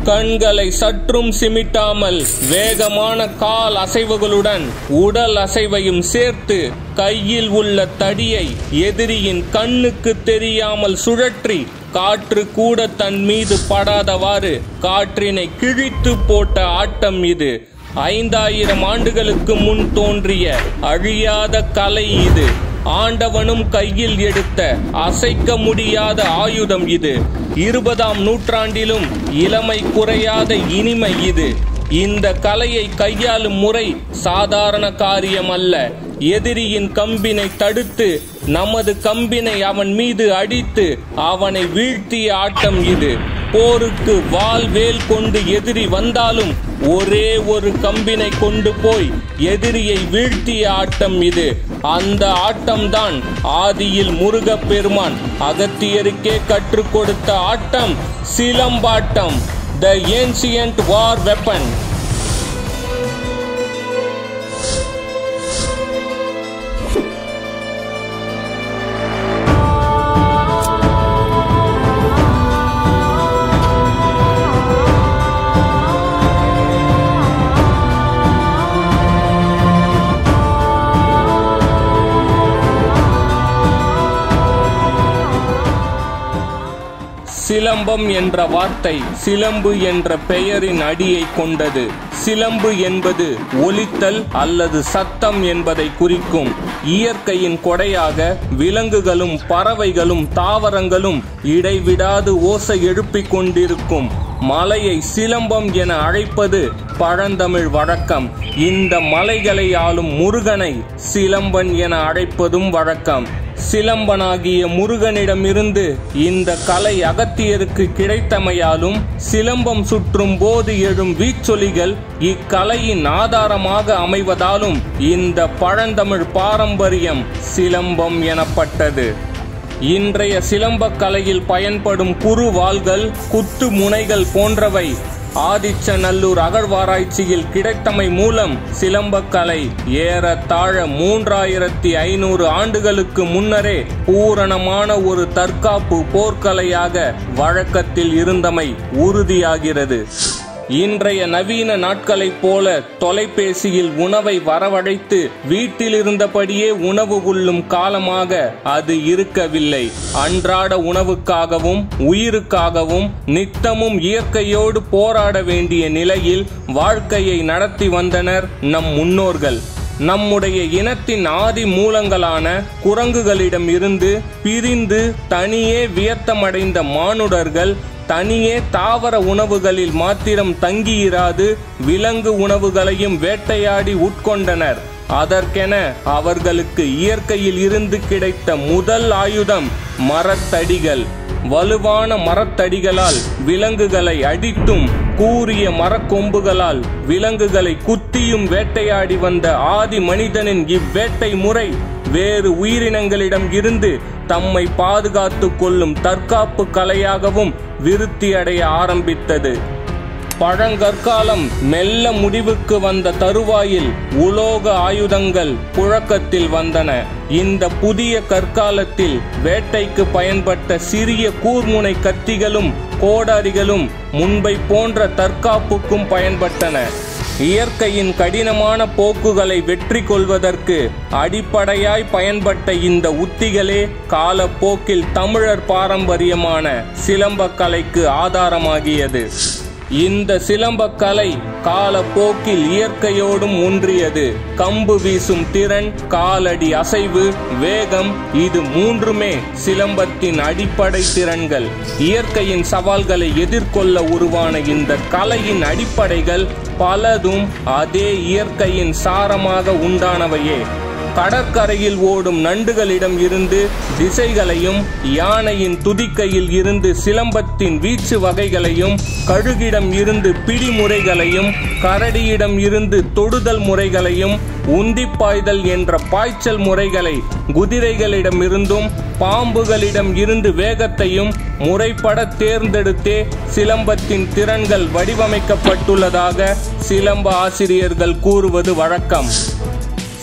கண்களை சற்றும் சிமிட்டாமல் வேகமான கால் அசைவுகளுடன் உடல் அசைவையும் சேர்த்து கையில் உள்ள தடியை எதிரியின் கண்ணுக்கு தெரியாமல் சுழற்றி காற்று கூட தன் மீது படாதவாறு காற்றினை கிழித்து போட்ட ஆட்டம் இது ஐந்தாயிரம் ஆண்டுகளுக்கு முன் தோன்றிய அழியாத கலை இது ஆண்டவனும் கையில் எடுத்த அசைக்க முடியாத ஆயுதம் இது இருபதாம் நூற்றாண்டிலும் இளமை குறையாத இனிமை இது இந்த கலையை கையாளும் முறை சாதாரண காரியம் அல்ல எதிரியின் கம்பினை தடுத்து நமது கம்பினை அவன் மீது அடித்து அவனை வீழ்த்திய ஆட்டம் இது போருக்கு வாள் வேல் கொண்டு எதிரி வந்தாலும் ஒரே ஒரு கம்பினை கொண்டு போய் எதிரியை வீழ்த்திய ஆட்டம் இது அந்த ஆட்டம்தான் ஆதியில் முருகப் பெருமான் அகத்தியருக்கே கற்றுக் கொடுத்த ஆட்டம் சிலம்பாட்டம் த ஏன்சியன்ட் வார் வெப்பன் சிலம்பம் என்ற வார்த்தை சிலம்பு என்ற பெயரின் அடியை கொண்டது சிலம்பு என்பது ஒலித்தல் அல்லது சத்தம் என்பதை குறிக்கும் இயற்கையின் கொடையாக விலங்குகளும் பறவைகளும் தாவரங்களும் இடைவிடாது ஓசை எழுப்பிக் கொண்டிருக்கும் மலையை சிலம்பம் என அழைப்பது பழந்தமிழ் வழக்கம் இந்த மலைகளை ஆளும் முருகனை சிலம்பன் என அழைப்பதும் வழக்கம் சிலம்பனாகிய முருகனிடமிருந்து இந்த கலை அகத்தியருக்கு கிடைத்தமையாலும் சிலம்பம் சுற்றும் போது எழும் வீச்சொலிகள் இக்கலையின் ஆதாரமாக அமைவதாலும் இந்த பழந்தமிழ் பாரம்பரியம் சிலம்பம் எனப்பட்டது இன்றைய சிலம்பக் கலையில் பயன்படும் குறுவாள்கள் குத்து முனைகள் போன்றவை ஆதிச்சநல்லூர் அகழ்வாராய்ச்சியில் கிடைத்தமை மூலம் சிலம்பக்கலை ஏறத்தாழ மூன்றாயிரத்தி ஐநூறு ஆண்டுகளுக்கு முன்னரே பூரணமான ஒரு தற்காப்பு போர்க்கலையாக வழக்கத்தில் இருந்தமை உறுதியாகிறது இன்றைய நவீன நாட்களைப் போல தொலைபேசியில் உணவை வரவழைத்து வீட்டில் இருந்தபடியே உணவு உள்ளும் காலமாக அது இருக்கவில்லை அன்றாட உணவுக்காகவும் உயிருக்காகவும் நித்தமும் இயற்கையோடு போராட வேண்டிய நிலையில் வாழ்க்கையை நடத்தி வந்தனர் நம் முன்னோர்கள் நம்முடைய இனத்தின் ஆதி மூலங்களான குரங்குகளிடம் இருந்து பிரிந்து தனியே வியத்தமடைந்த மானுடர்கள் தனியே தாவர உணவுகளில் மாத்திரம் தங்கியிராது விலங்கு உணவுகளையும் வேட்டையாடி உட்கொண்டனர் அதற்கென அவர்களுக்கு இயற்கையில் இருந்து கிடைத்த முதல் ஆயுதம் மரத்தடிகள் வலுவான மரத்தடிகளால் விலங்குகளை அடித்தும் கூரிய மரக்கொம்புகளால் விலங்குகளை குத்தியும் வேட்டையாடி வந்த ஆதி மனிதனின் இவ்வேட்டை முறை வேறு உயிரினங்களிடம் இருந்து தம்மை பாதுகாத்துக் கொள்ளும் தற்காப்பு கலையாகவும் விருத்தியடைய ஆரம்பித்தது பழங்கற்காலம் மெல்ல முடிவுக்கு வந்த தருவாயில் உலோக ஆயுதங்கள் புழக்கத்தில் வந்தன இந்த புதிய கற்காலத்தில் வேட்டைக்கு பயன்பட்ட சிறிய கூர்முனை கத்திகளும் கோடாரிகளும் முன்பை போன்ற தற்காப்புக்கும் பயன்பட்டன இயற்கையின் கடினமான போக்குகளை வெற்றி கொள்வதற்கு அடிப்படையாய் பயன்பட்ட இந்த உத்திகளே காலப்போக்கில் தமிழர் பாரம்பரியமான சிலம்பக்கலைக்கு ஆதாரமாகியது இந்த சிலம்பக்கலை காலப்போக்கில் இயற்கையோடும் ஒன்றியது கம்பு வீசும் திறன் காலடி அசைவு வேகம் இது மூன்றுமே சிலம்பத்தின் அடிப்படை திறன்கள் இயற்கையின் சவால்களை எதிர்கொள்ள உருவான இந்த கலையின் அடிப்படைகள் பலதும் அதே இயற்கையின் சாரமாக உண்டானவையே கடற்கரையில் ஓடும் நண்டுகளிடம் இருந்து திசைகளையும் யானையின் துதிக்கையில் இருந்து சிலம்பத்தின் வீச்சு வகைகளையும் கழுகிடம் இருந்து பிடிமுறைகளையும் கரடியிடம் இருந்து தொடுதல் முறைகளையும் உந்திப்பாய்தல் என்ற பாய்ச்சல் முறைகளை குதிரைகளிடமிருந்தும் பாம்புகளிடம் இருந்து வேகத்தையும் முறைப்பட தேர்ந்தெடுத்தே சிலம்பத்தின் திறன்கள் வடிவமைக்கப்பட்டுள்ளதாக சிலம்ப ஆசிரியர்கள் கூறுவது வழக்கம்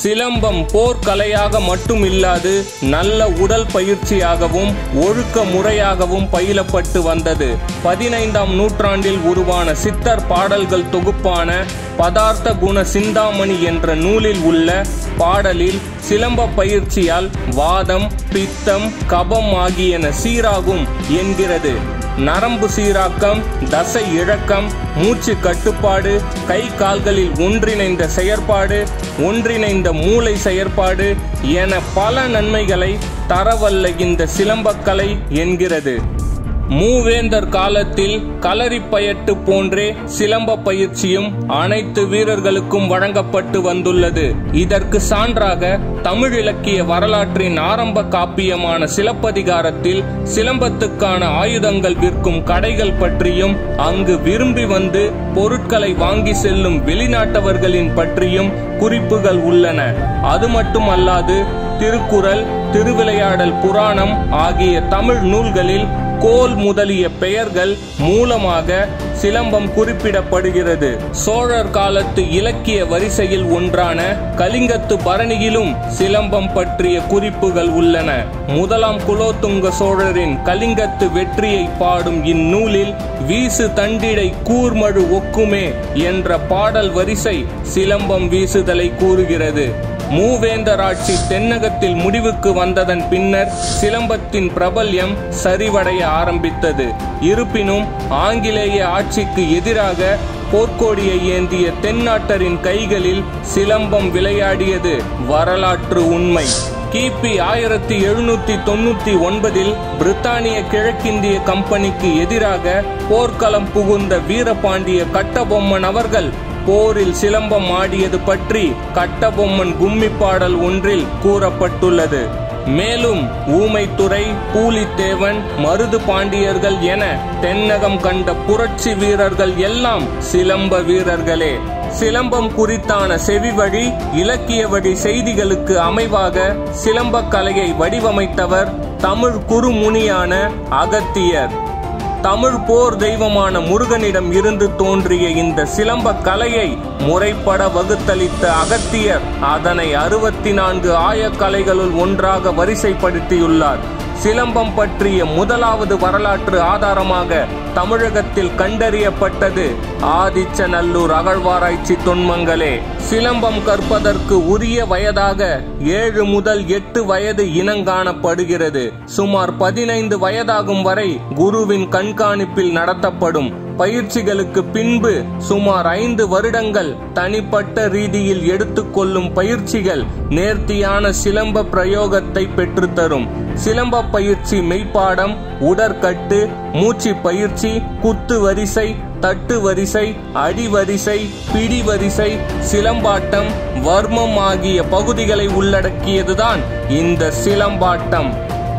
சிலம்பம் போர்க்கலையாக மட்டும் இல்லாது நல்ல உடல் பயிற்சியாகவும் ஒழுக்க முறையாகவும் பயிலப்பட்டு வந்தது பதினைந்தாம் நூற்றாண்டில் உருவான சித்தர் பாடல்கள் தொகுப்பான பதார்த்த குண சிந்தாமணி என்ற நூலில் உள்ள பாடலில் சிலம்ப பயிற்சியால் வாதம் பித்தம் கபம் ஆகியன சீராகும் என்கிறது நரம்பு சீராக்கம் தசை இழக்கம் மூச்சு கட்டுப்பாடு கை கால்களில் ஒன்றிணைந்த செயற்பாடு ஒன்றிணைந்த மூளை செயற்பாடு என பல நன்மைகளை தரவல்ல இந்த சிலம்பக்கலை என்கிறது மூவேந்தர் காலத்தில் களரிப்பயட்டு போன்றே சிலம்ப பயிற்சியும் அனைத்து வீரர்களுக்கும் வழங்கப்பட்டு வந்துள்ளது இதற்கு சான்றாக தமிழ் இலக்கிய வரலாற்றின் ஆரம்ப காப்பியமான சிலப்பதிகாரத்தில் சிலம்பத்துக்கான ஆயுதங்கள் விற்கும் கடைகள் பற்றியும் அங்கு விரும்பி வந்து பொருட்களை வாங்கி செல்லும் வெளிநாட்டவர்களின் பற்றியும் குறிப்புகள் உள்ளன அது மட்டுமல்லாது திருக்குறள் திருவிளையாடல் புராணம் ஆகிய தமிழ் நூல்களில் கோல் முதலிய பெயர்கள் மூலமாக சிலம்பம் குறிப்பிடப்படுகிறது சோழர் காலத்து இலக்கிய வரிசையில் ஒன்றான கலிங்கத்து பரணியிலும் சிலம்பம் பற்றிய குறிப்புகள் உள்ளன முதலாம் குலோத்துங்க சோழரின் கலிங்கத்து வெற்றியை பாடும் இந்நூலில் வீசு தண்டிடை கூர்மழு ஒக்குமே என்ற பாடல் வரிசை சிலம்பம் வீசுதலை கூறுகிறது மூவேந்தராட்சி தென்னகத்தில் முடிவுக்கு வந்ததன் பின்னர் சிலம்பத்தின் பிரபல்யம் சரிவடைய ஆரம்பித்தது இருப்பினும் ஆங்கிலேய ஆட்சிக்கு எதிராக போர்க்கோடியை ஏந்திய தென்னாட்டரின் கைகளில் சிலம்பம் விளையாடியது வரலாற்று உண்மை கிபி ஆயிரத்தி எழுநூத்தி தொண்ணூத்தி ஒன்பதில் பிரித்தானிய கிழக்கிந்திய கம்பெனிக்கு எதிராக போர்க்களம் புகுந்த வீரபாண்டிய கட்டபொம்மன் அவர்கள் போரில் சிலம்பம் ஆடியது பற்றி கட்டபொம்மன் கும்மி பாடல் ஒன்றில் கூறப்பட்டுள்ளது மேலும் ஊமைத்துறை பூலித்தேவன் மருது பாண்டியர்கள் என தென்னகம் கண்ட புரட்சி வீரர்கள் எல்லாம் சிலம்ப வீரர்களே சிலம்பம் குறித்தான செவிவழி இலக்கிய வழி செய்திகளுக்கு அமைவாக சிலம்பக் கலையை வடிவமைத்தவர் தமிழ் குறுமுனியான அகத்தியர் தமிழ் போர் தெய்வமான முருகனிடம் இருந்து தோன்றிய இந்த சிலம்ப கலையை முறைப்பட வகுத்தளித்த அகத்தியர் அதனை அறுபத்தி நான்கு ஆயக்கலைகளுள் ஒன்றாக வரிசைப்படுத்தியுள்ளார் சிலம்பம் பற்றிய முதலாவது வரலாற்று ஆதாரமாக தமிழகத்தில் கண்டறியப்பட்டது ஆதிச்சநல்லூர் அகழ்வாராய்ச்சி தொன்மங்களே சிலம்பம் கற்பதற்கு உரிய வயதாக ஏழு முதல் எட்டு வயது இனங்காணப்படுகிறது சுமார் பதினைந்து வயதாகும் வரை குருவின் கண்காணிப்பில் நடத்தப்படும் பயிற்சிகளுக்கு பின்பு சுமார் ஐந்து வருடங்கள் தனிப்பட்ட ரீதியில் எடுத்துக்கொள்ளும் பயிற்சிகள் நேர்த்தியான சிலம்ப பிரயோகத்தை பெற்றுத்தரும் சிலம்ப பயிற்சி மெய்ப்பாடம் உடற்கட்டு மூச்சு பயிற்சி குத்து வரிசை தட்டு வரிசை அடி வரிசை பிடி வரிசை சிலம்பாட்டம் வர்மம் ஆகிய பகுதிகளை உள்ளடக்கியதுதான் இந்த சிலம்பாட்டம்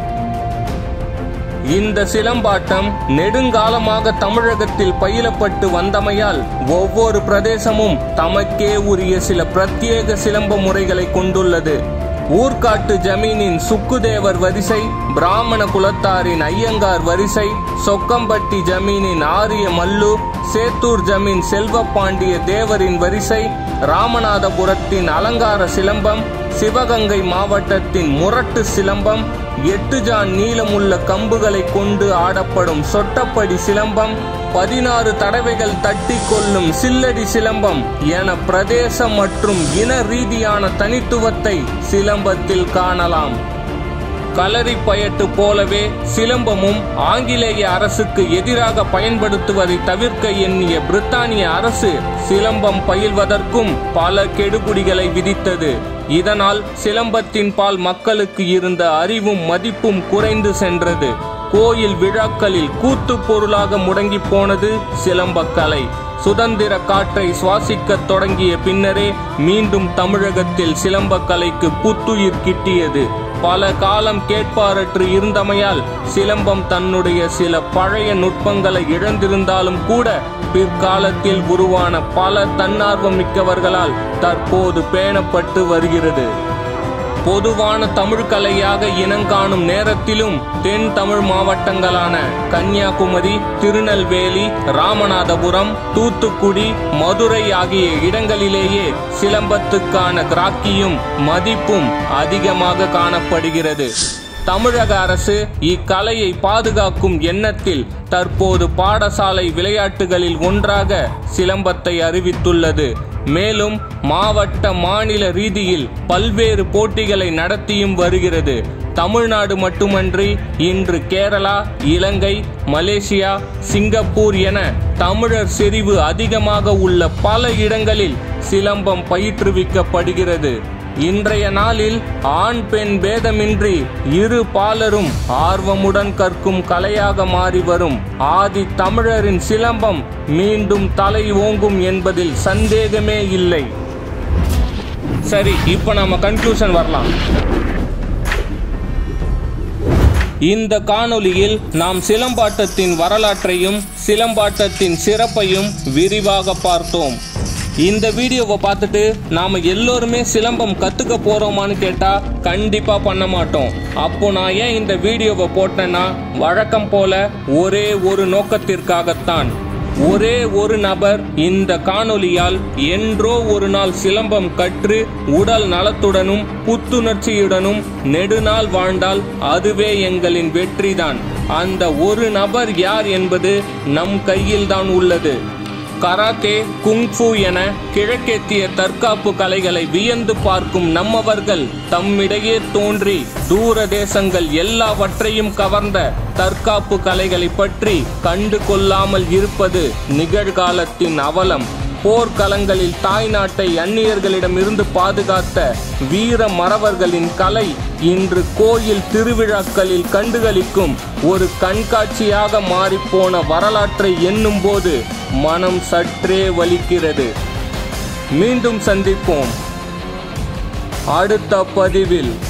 இந்த சிலம்பாட்டம் நெடுங்காலமாக தமிழகத்தில் பயிலப்பட்டு வந்தமையால் ஒவ்வொரு பிரதேசமும் தமக்கே உரிய சில பிரத்யேக சிலம்ப முறைகளை கொண்டுள்ளது ஊர்காட்டு ஜமீனின் சுக்குதேவர் வரிசை பிராமண குலத்தாரின் ஐயங்கார் வரிசை சொக்கம்பட்டி ஜமீனின் ஆரிய மல்லு சேத்தூர் ஜமீன் செல்வப்பாண்டிய தேவரின் வரிசை ராமநாதபுரத்தின் அலங்கார சிலம்பம் சிவகங்கை மாவட்டத்தின் முரட்டு சிலம்பம் எட்டு ஜான் நீளமுள்ள கம்புகளை கொண்டு ஆடப்படும் சொட்டப்படி சிலம்பம் பதினாறு தடவைகள் தட்டி கொள்ளும் சில்லடி சிலம்பம் என பிரதேச மற்றும் இன ரீதியான தனித்துவத்தை சிலம்பத்தில் காணலாம் களரி பயட்டு போலவே சிலம்பமும் ஆங்கிலேய அரசுக்கு எதிராக பயன்படுத்துவதை தவிர்க்க எண்ணிய பிரித்தானிய அரசு சிலம்பம் பயில்வதற்கும் பல கெடுபிடிகளை விதித்தது இதனால் சிலம்பத்தின் பால் மக்களுக்கு இருந்த அறிவும் மதிப்பும் குறைந்து சென்றது கோயில் விழாக்களில் கூத்து பொருளாக முடங்கி போனது சிலம்பக்கலை சுதந்திர காற்றை சுவாசிக்கத் தொடங்கிய பின்னரே மீண்டும் தமிழகத்தில் சிலம்பக்கலைக்கு புத்துயிர் கிட்டியது பல காலம் கேட்பாரற்று இருந்தமையால் சிலம்பம் தன்னுடைய சில பழைய நுட்பங்களை இழந்திருந்தாலும் கூட பிற்காலத்தில் உருவான பல தன்னார்வம் மிக்கவர்களால் தற்போது பேணப்பட்டு வருகிறது பொதுவான தமிழ் கலையாக இனங்காணும் நேரத்திலும் தென் தமிழ் மாவட்டங்களான கன்னியாகுமரி திருநெல்வேலி ராமநாதபுரம் தூத்துக்குடி மதுரை ஆகிய இடங்களிலேயே சிலம்பத்துக்கான கிராக்கியும் மதிப்பும் அதிகமாக காணப்படுகிறது தமிழக அரசு இக்கலையை பாதுகாக்கும் எண்ணத்தில் தற்போது பாடசாலை விளையாட்டுகளில் ஒன்றாக சிலம்பத்தை அறிவித்துள்ளது மேலும் மாவட்ட மாநில ரீதியில் பல்வேறு போட்டிகளை நடத்தியும் வருகிறது தமிழ்நாடு மட்டுமன்றி இன்று கேரளா இலங்கை மலேசியா சிங்கப்பூர் என தமிழர் செறிவு அதிகமாக உள்ள பல இடங்களில் சிலம்பம் பயிற்றுவிக்கப்படுகிறது இன்றைய நாளில் ஆண் பெண் பேதமின்றி இரு பாலரும் ஆர்வமுடன் கற்கும் கலையாக மாறி வரும் ஆதி தமிழரின் சிலம்பம் மீண்டும் தலை ஓங்கும் என்பதில் சந்தேகமே இல்லை சரி இப்போ நம்ம கன்க்ளூஷன் வரலாம் இந்த காணொளியில் நாம் சிலம்பாட்டத்தின் வரலாற்றையும் சிலம்பாட்டத்தின் சிறப்பையும் விரிவாக பார்த்தோம் இந்த வீடியோவை பார்த்துட்டு நாம எல்லோருமே சிலம்பம் கத்துக்க போறோமான்னு கேட்டா கண்டிப்பா பண்ண மாட்டோம் அப்போ நான் ஏன் இந்த வீடியோவை போட்டேன்னா வழக்கம் போல ஒரே ஒரு நோக்கத்திற்காகத்தான் ஒரே ஒரு நபர் இந்த காணொளியால் என்றோ ஒரு நாள் சிலம்பம் கற்று உடல் நலத்துடனும் புத்துணர்ச்சியுடனும் நெடுநாள் வாழ்ந்தால் அதுவே எங்களின் வெற்றிதான் அந்த ஒரு நபர் யார் என்பது நம் கையில்தான் உள்ளது கராத்தே குங்ஃபு என கிழக்கேத்திய தற்காப்பு கலைகளை வியந்து பார்க்கும் நம்மவர்கள் தம்மிடையே தோன்றி தூர தேசங்கள் எல்லாவற்றையும் கவர்ந்த தற்காப்பு கலைகளை பற்றி கண்டு கொள்ளாமல் இருப்பது நிகழ்காலத்தின் அவலம் போர்க்களங்களில் தாய் நாட்டை அந்நியர்களிடமிருந்து பாதுகாத்த வீர மறவர்களின் கலை இன்று கோயில் திருவிழாக்களில் கண்டுகளிக்கும் ஒரு கண்காட்சியாக மாறிப்போன வரலாற்றை எண்ணும்போது மனம் சற்றே வலிக்கிறது மீண்டும் சந்திப்போம் அடுத்த பதிவில்